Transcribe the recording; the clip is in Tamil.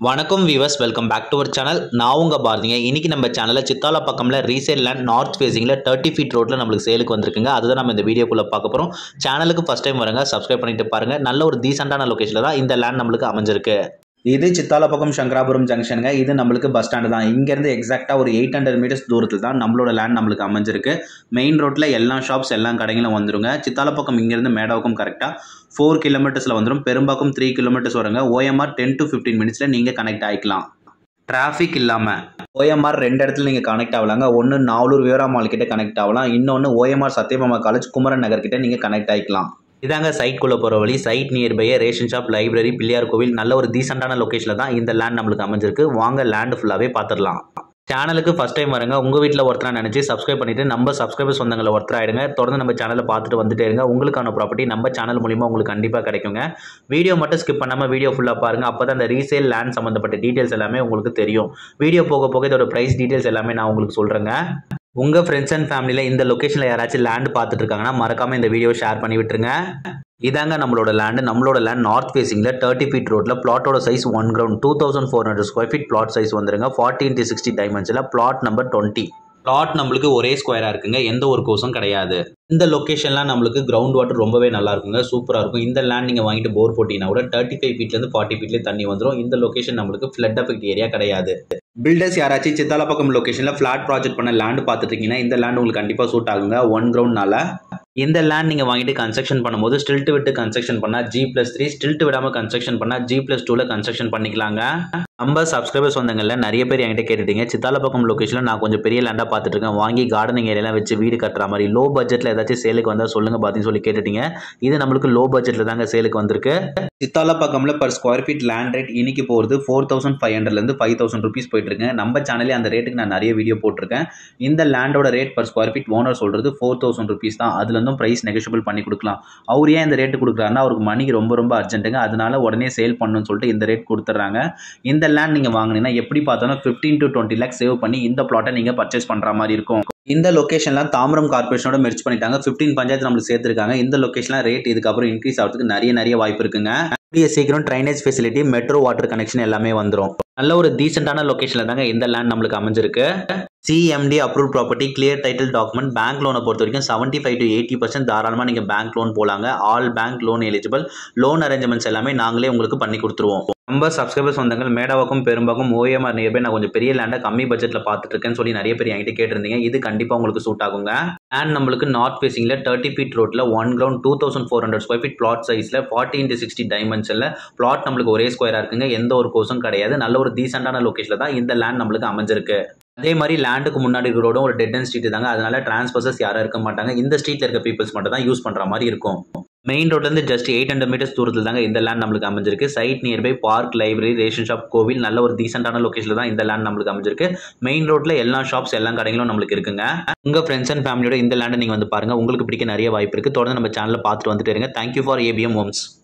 வணக்கம் viewers welcome back to our channel நான் உங்க பாரதிங்க இன்னைக்கு நம்ம சேனலில் சித்தாலா பக்கம்ல ரீசேல் லேண்ட் நார்த் ஃபேசிங்கில் தேர்ட்டி ஃபீட் ரோட்டில் நம்மளுக்கு சேலுக்கு வந்திருக்குங்க அதுதான் நம்ம இந்த வீடியோக்குள்ள பார்க்க போகிறோம் சேனலுக்கு ஃபஸ்ட் டைம் வரங்க சப்ஸ்கிரைப் பண்ணிட்டு பாருங்க நல்ல ஒரு டீசெண்டான லொகேஷனில் தான் இந்த லேண்ட் நம்மளுக்கு அமைஞ்சிருக்கு இது சித்தாலப்பக்கம் சங்கராபுரம் ஜங்ஷனுங்க இது நம்மளுக்கு பஸ் ஸ்டாண்டு தான் இங்கேருந்து எக்ஸாக்டாக ஒரு எயிட் ஹண்ட்ரட் மீட்டர்ஸ் தூரத்தில் தான் நம்மளோட லேண்ட் நம்மளுக்கு அமைஞ்சிருக்கு மெயின் ரோட்டில் எல்லா ஷாப்ஸ் எல்லா கடைகளும் வந்துருங்க சித்தாலப்பக்கம் இங்கேருந்து மேடாவுக்கும் கரெக்டாக ஃபோர் கிலோமீட்டர்ஸில் வந்துடும் பெரும்பாக்கம் த்ரீ கிலோமீட்டர்ஸ் வருங்க ஓஎம்ஆர் டென் டு ஃபிஃப்டீன் மினிட்ஸில் நீங்கள் கனெக்ட் ஆகிக்கலாம் டிராஃபிக் இல்லாமல் ஓஎம்ஆர் ரெண்டு இடத்துல நீங்கள் கனெக்ட் ஆகலாங்க ஒன்று நாவலூர் விவரா மால் கிட்ட கனெக்ட் ஆகலாம் இன்னொன்று ஓஎம்ஆர் சத்யபாமா காலேஜ் குமரன் நகர் கிட்ட நீங்கள் கனெக்ட் ஆகிக்கலாம் இதாங்க சைட்குள்ளே போகிற வழி சைட் நியர்பையே ரேஷன் ஷாப் லைப்ரரி பிள்ளையார் கோவில் நல்ல ஒரு டீசெண்டான லொக்கேஷனில் தான் இந்த லேண்ட் நம்மளுக்கு அமைஞ்சிருக்கு வாங்க லேண்ட் ஃபுல்லாகவே பார்த்துடலாம் சேனலுக்கு ஃபஸ்ட் டைம் வரங்க உங்கள் வீட்டில் ஒருத்தராக நினச்சி சப்ஸ்கிரைப் பண்ணிவிட்டு நம்ம சப்ஸ்கிரைபர் சொந்தங்களை ஒருத்தர் ஆகிடுங்க தொடர்ந்து நம்ம சேனலை பார்த்துட்டு வந்துட்டே இருங்க உங்களுக்கான ப்ராப்பர்ட்டி நம்ம சேனல் மூலிமா உங்களுக்கு கண்டிப்பாக கிடைக்குங்க வீடியோ மட்டும் ஸ்கிப் பண்ணாமல் வீடியோ ஃபுல்லாக பாருங்கள் அப்போ தான் அந்த ரீசேல் லேண்ட் சம்மந்தப்பட்ட டீட்டெயில்ஸ் எல்லாமே உங்களுக்கு தெரியும் வீடியோ போக போக இதோட ப்ரைஸ் டீட்டெயில்ஸ் எல்லாமே நான் உங்களுக்கு சொல்கிறேங்க உங்கள் ஃப்ரெண்ட்ஸ் அண்ட் ஃபேமிலியில் இந்த லொக்கேஷனில் யாராச்சும் லேண்ட் பார்த்துட்டு இருக்காங்கன்னா மறக்காமல் இந்த வீடியோ ஷேர் பண்ணி விட்டுருங்க இதாங்க நம்மளோட லேண்டு நம்மளோட லேண்ட் நார்த் ஃபேசிங்கில் தேர்ட்டி ஃபீட் ரோட்டில் பிளாட்டோட size one ground two thousand four hundred square feet plot size வந்துருங்க ஃபார்ட்டி இன்ட்டு சிக்ஸ்டி டைமென்ஷனில் பிளாட் நம்பர் டுவெண்ட்டி பிளாட் நம்மளுக்கு ஒரே ஸ்கொயராக இருக்குங்க எந்த ஒரு கோர்ஸும் கிடையாது இந்த லொக்கேஷன்லாம் நம்மளுக்கு கிரவுண்ட் வாட்டர் ரொம்பவே நல்லா இருக்குங்க சூப்பராக இருக்கும் இந்த லேண்ட் நீங்கள் வாங்கிட்டு போர் போட்டிங்கன்னா கூட தேர்ட்டி ஃபைவ் ஃபீட்லேருந்து ஃபார்ட்டி ஃபீட்லேயே தண்ணி வந்துடும் இந்த லொக்கேஷன் நம்மளுக்கு ஃப்ளட் அஃபெக்ட் ஏரியா கிடையாது பில்டர்ஸ் யாராச்சும் சித்தாலப்பக்கம் லொக்கேஷனில் ஃப்ளாட் ப்ராஜெக்ட் பண்ண லேண்ட் பார்த்துட்டு இருக்கீங்கன்னா இந்த லேண்ட் உங்களுக்கு கண்டிப்பாக சூட் ஆகுங்க ஒன் கிரவுண்ட்னால இந்த லேண்ட் நீங்கள் வாங்கிட்டு கன்ஸ்ட்ரக்ஷன் பண்ணும்போது ஸ்டில்ட் விட்டு கன்ஸ்ட்ரக்ஷன் பண்ணால் ஜி ப்ளஸ் த்ரீ ஸ்டில்ட் விடாமல் கன்ஸ்ட்ரக்ஷன் பண்ணால் ஜி ப்ளஸ் டூவில் கன்ஸ்ட்ரக்ஷன் பண்ணிக்கலாங்க நம்ம சப்ஸ்கிரைபர்ஸ் வந்தங்களில் நிறைய பேர் என்கிட்ட கேட்டுட்டீங்க சித்தாலப்பக்கம் லொக்கேஷனில் நான் கொஞ்சம் பெரிய லேண்டாக பார்த்துட்டு இருக்கேன் வாங்கி கார்டனிங் ஏரியாலாம் வச்சு வீடு கட்டுற மாதிரி லோ பட்ஜெட்டில் ஏதாச்சும் சேலுக்கு வந்தால் சொல்லுங்க பார்த்தீங்கன்னு சொல்லி கேட்டுட்டீங்க இது நம்மளுக்கு லோ பட்ஜெட்டில் தாங்க சேலுக்கு வந்திருக்கு சித்தாலப்பக்கமில் per square feet land rate இன்னைக்கு போகிறது ஃபோர் தௌசண்ட் ஃபைவ் ஹண்ட்ரட்லேருந்து ஃபைவ் தௌசண்ட் ருபீஸ் போயிட்டு இருக்கேன் நம்ம சேனலே அந்த ரேட்டுக்கு நான் நிறைய வீடியோ போட்டிருக்கேன் இந்த லேண்டோட rate per square feet owner சொல்கிறது ஃபோர் தௌசண்ட் ருபீஸ் தான் அதுலேருந்தும் ப்ரைஸ் நெகோஷியபிள் பண்ணி கொடுக்கலாம் அவர் ஏன் இந்த ரேட்டு கொடுக்குறாருன்னா அவருக்கு மணிக்கு ரொம்ப ரொம்ப அர்ஜென்ட்டுங்க அதனால உடனே சேல் பண்ணணும்னு சொல்லிட்டு இந்த ரேட் கொடுத்துட்றாங்க இந்த லேண்ட் நீங்கள் வாங்கினீங்கன்னா எப்படி பார்த்தாலும் fifteen to twenty lakh save பண்ணி இந்த பிளாட்டை நீங்கள் பர்ச்சேஸ் பண்ணுற மாதிரி இருக்கும் இந்த லொக்கேஷன்லாம் தாம்பரம் கார்பரேஷனோட மெர்ச் பண்ணிட்டாங்க ஃபிஃப்டீன் பஞ்சாயத்து நம்மளுக்கு சேர்த்துருக்காங்க இந்த லொக்கேஷன்லாம் ரேட் இதுக்கப்புறம் இன்க்ரீஸ் ஆகிறதுக்கு நிறைய நிறைய வாய்ப்பு இருக்குங்க கூடிய சீக்கிரம் drainage facility metro water connection எல்லாமே வந்துடும் நல்ல ஒரு டீசெண்டான லொக்கேஷனில் தாங்க இந்த லேண்ட் நம்மளுக்கு அமைஞ்சிருக்கு CMD approve property clear title document bank லோனை பொறுத்த வரைக்கும் seventy five to eighty percent தாராளமாக நீங்கள் பேங்க் லோன் போலாங்க all bank loan eligible loan arrangements எல்லாமே நாங்களே உங்களுக்கு பண்ணி கொடுத்துருவோம் நம்ம சப்ஸ்கிரைபர்ஸ் வந்தங்கள் மேடாவாக்கும் பெரும்பாக்கும் ஓஎம்ஆர் நியர்பை நான் கொஞ்சம் பெரிய லேண்டை கம்மி பட்ஜெட்டில் பார்த்துட்டு இருக்கேன்னு சொல்லி நிறைய பேர் என்கிட்ட கேட்டிருந்தீங்க இது கண்டிப்பாக உங்களுக்கு சூட் ஆகுங்க அண்ட் நம்மளுக்கு நார்த் ஃபேசிங்கில் தேர்ட்டி ஃபீட் ரோட்டில் one ground two thousand four hundred square feet plot சைஸில் ஃபார்ட்டி இன்ட்டு சிக்ஸ்டி டைமென்ஷனில் பிளாட் நம்மளுக்கு ஒரே ஸ்கொயராக இருக்குங்க எந்த ஒரு கோர்ஸும் கிடையாது நல்ல ஒரு டீசெண்டான லொக்கேஷனில் தான் இந்த லேண்ட் நம்மளுக்கு அமைஞ்சிருக்கு அதே மாதிரி லேண்டுக்கு முன்னாடி ரோடும் ஒரு டெட் அண்ட் ஸ்ட்ரீட் தாங்க அதனால டிரான்ஸ்பர்சஸ் யாரும் இருக்க மாட்டாங்க இந்த ஸ்ட்ரீட்டில் இருக்க பீப்புள்ஸ் மட்டும் தான் யூஸ் பண்ணுற மாதிரி இருக்கும் மெயின் ரோட்லேருந்து ஜஸ்ட் எயிட் ஹண்ட்ரட் மீட்டர்ஸ் தூரத்தில் தாங்க இந்த லேண்ட் நம்மளுக்கு அமைஞ்சிருக்கு site nearby park library ration shop கோவில் நல்ல ஒரு டீசெண்டான லொக்கேஷனில் தான் இந்த லேண்ட் நம்மளுக்கு அமைஞ்சிருக்கு மெயின் ரோட்டில் எல்லா ஷாப்ஸ் எல்லா கடைகளும் நம்மளுக்கு இருக்குங்க உங்கள் ஃப்ரெண்ட்ஸ் அண்ட் ஃபேமிலியோட இந்த லேண்டை நீங்கள் வந்து பாருங்கள் உங்களுக்கு பிடிக்க நிறைய வாய்ப்பு இருக்குது தொடர்ந்து நம்ம சேனலில் பார்த்துட்டு வந்துட்டு இருங்க தேங்க்யூ ஃபார் ஏபிஎம் ஹோம்ஸ்